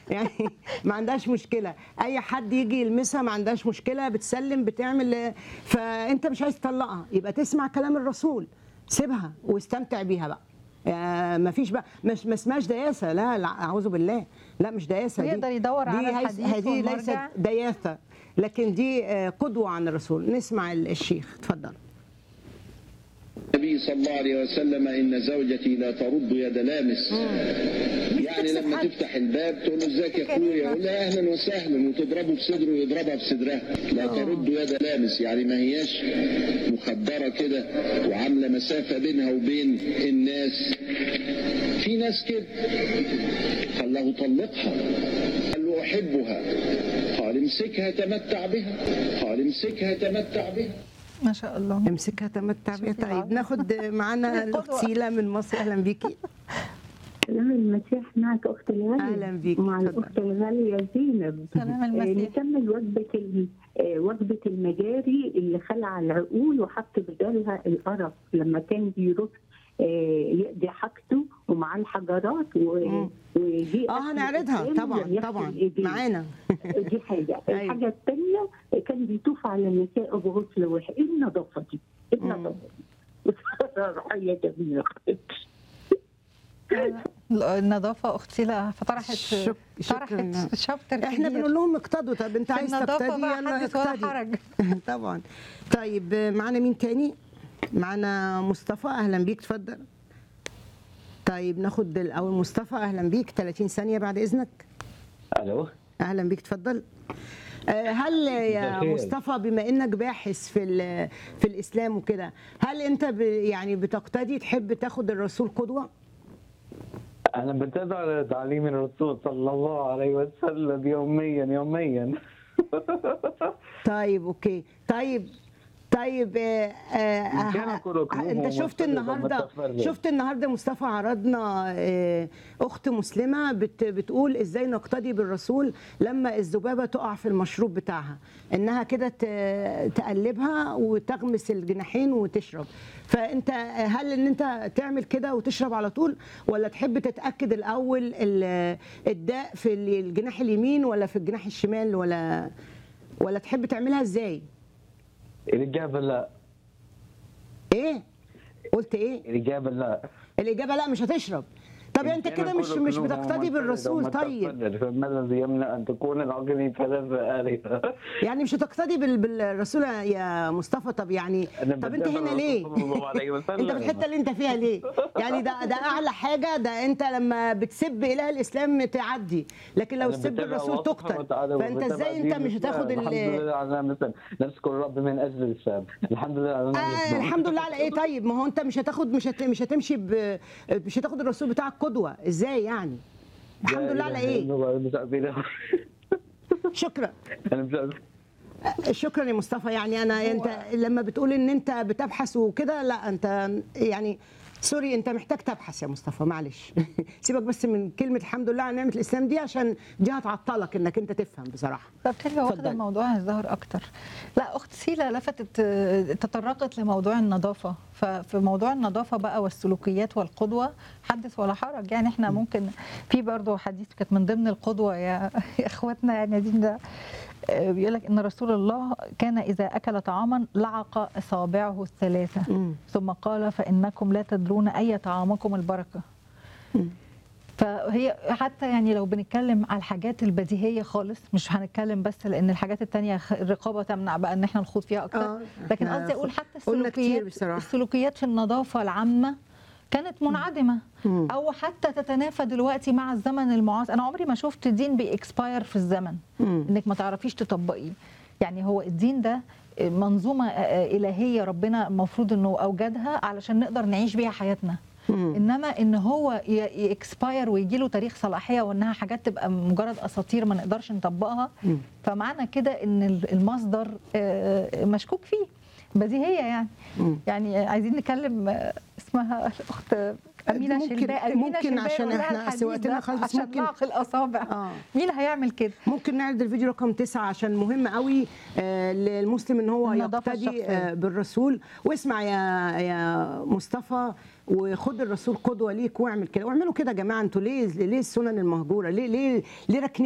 يعني ما عندهاش مشكله اي حد يجي يلمسها ما عندهاش مشكله بتسلم بتعمل فانت مش عايز تطلقها يبقى تسمع كلام الرسول سيبها واستمتع بيها بقى ما فيش بقى مش ما اسمهاش دياسه لا لا اعوذ بالله لا مش دياسه دي ويقدر يدور دي على هيس- الحديث هذه ليست والمرجع. دياثه لكن دي آه، قدوه عن الرسول نسمع الشيخ اتفضل النبي صلى الله عليه وسلم ان زوجتي لا ترد يد لامس يعني تكسب لما حد. تفتح الباب تقول له ازيك يا اخويا يقول لها اهلا وسهلا وتضربه في صدره ويضربها في صدرها لا ترد يد لامس يعني ما هياش مخدره كده وعامله مسافه بينها وبين الناس في ناس كده قال له طلقها قال له احبها قال امسكها تمتع بها قال امسكها تمتع بها ما شاء الله امسكها تمتع بيها شوفي طيب العظمة. ناخد معانا الاخت قدوة. سيلا من مصر اهلا بيكي سلام المسيح معك أخت الغالية أهلا بيك، مع اتفضل. الأخت الغالية زينب سلام آه، المسيح نكمل وجبة ال- آه، وجبة المجاري اللي خلع العقول وحط بدالها القرف لما كان بيروح آه، يقضي حاجته ومعاه الحجرات و- مم. وجي اه أكل هنعرضها قدامه طبعا لم يغسل طبعا إيديه. معانا دي حاجة أيوة. الحاجة الثانية كان بيطوف على النساء بغسل واحد ايه النظافة دي؟ ايه مم. النظافة دي؟ روحية جميلة النظافه اختي لا فطرحت شك- شكراً. طرحت شابتر احنا بنقول لهم اقتدوا طب انت في عايز النظافه تقتدي بقى يلا حدث ولا اقتدي حرج طبعا طيب معانا مين تاني معانا مصطفى اهلا بيك اتفضل طيب ناخد الاول مصطفى اهلا بيك 30 ثانيه بعد اذنك الو اهلا بيك اتفضل آه، هل يا بخير. مصطفى بما انك باحث في ال- في الاسلام وكده هل انت ب- يعني بتقتدي تحب تاخد الرسول قدوه انا بتابع تعليم الرسول صلى الله عليه وسلم يوميا يوميا طيب اوكي طيب طيب آه، آه، إن كان آه، قلوبهم انت شفت متفرقة النهارده متفرقة. شفت النهارده مصطفى عرضنا آه، اخت مسلمه بت بتقول ازاي نقتدي بالرسول لما الذبابه تقع في المشروب بتاعها انها كده ت- تقلبها وتغمس الجناحين وتشرب فانت هل ان انت تعمل كده وتشرب على طول ولا تحب تتاكد الاول ال- الداء في الجناح اليمين ولا في الجناح الشمال ولا ولا تحب تعملها ازاي الاجابه لا ايه قلت ايه الاجابه لا الاجابه لا مش هتشرب طب إن انت كان كده مش كل مش قلوبهم بتقتدي متفرقة بالرسول طيب ومتفرقة، فما الذي يمنع ان تكون العقل ثلاث آلهة يعني مش هتقتدي بال- بالرسول يا مصطفى طب يعني أنا طب انت بتابع هنا الرسول ليه صلى الله عليه انت وسلم. في الحته اللي انت فيها ليه يعني ده ده اعلى حاجه ده انت لما بتسب اله الاسلام تعدي لكن لو أنا تسب بتابع الرسول الله سبحانه تقتل وتعالى فانت وبتابع ازاي دين انت مش الإسلام. هتاخد الحمد ال لله على مثلا نشكر الرب من اجل الاسلام الحمد لله على نعمة آه الإسلام. الحمد لله على ايه طيب ما هو انت مش هتاخد مش هت مش هتمشي ب مش هتاخد الرسول بتاعك قدوه ازاي يعني الحمد لا لله على إله ايه إلا الله، مش عارف إله. شكرا انا مش عارف شكرا يا مصطفى يعني انا انت لما بتقول ان انت بتبحث وكده لا انت يعني سوري انت محتاج تبحث يا مصطفى معلش سيبك بس من كلمه الحمد لله على نعمه الاسلام دي عشان دي هتعطلك انك انت تفهم بصراحه فبتبقى واخده اتفضلي. الموضوع الظاهر اكتر لا اخت سيلا لفتت آه، تطرقت لموضوع النظافه ففي موضوع النظافه بقى والسلوكيات والقدوه حدث ولا حرج يعني احنا ممكن في برضه حديث كانت من ضمن القدوه يا يا اخواتنا يعني دي ده آه، بيقول لك ان رسول الله كان اذا اكل طعاما لعق اصابعه الثلاثه مم. ثم قال فانكم لا تدرون اي طعامكم البركه مم. فهي حتى يعني لو بنتكلم على الحاجات البديهيه خالص مش هنتكلم بس لان الحاجات التانية خ- الرقابه تمنع بقى ان احنا نخوض فيها اكتر آه، لكن إحنا قصدي اقول حتى قلنا كتير السلوكيات بصراحة. السلوكيات في النظافه العامه كانت منعدمه مم. او حتى تتنافى دلوقتي مع الزمن المعاصر انا عمري ما شفت دين بيكسباير في الزمن مم. انك ما تعرفيش تطبقيه يعني هو الدين ده منظومه الهيه ربنا المفروض انه اوجدها علشان نقدر نعيش بيها حياتنا مم. انما ان هو يكسباير ويجي له تاريخ صلاحيه وانها حاجات تبقى مجرد اساطير ما نقدرش نطبقها مم. فمعنى كده ان المصدر آه، مشكوك فيه بديهيه يعني مم. يعني عايزين نكلم آه، اسمها الاخت امينه ممكن- شلباء أمينة ممكن شلباء عشان يقول لها إحنا الحديث سوقتنا ده خالص، عشان ممكن- نعقل الاصابع آه. مين اللي هيعمل كده ممكن نعرض الفيديو رقم تسعة عشان مهم قوي آه، للمسلم ان هو النظافة يقتدي الشخصية. آه، بالرسول واسمع يا يا مصطفى وخد الرسول قدوه ليك واعمل كده واعملوا كده يا جماعه انتوا ليه ليه السنن المهجوره ليه ليه ليه راكنين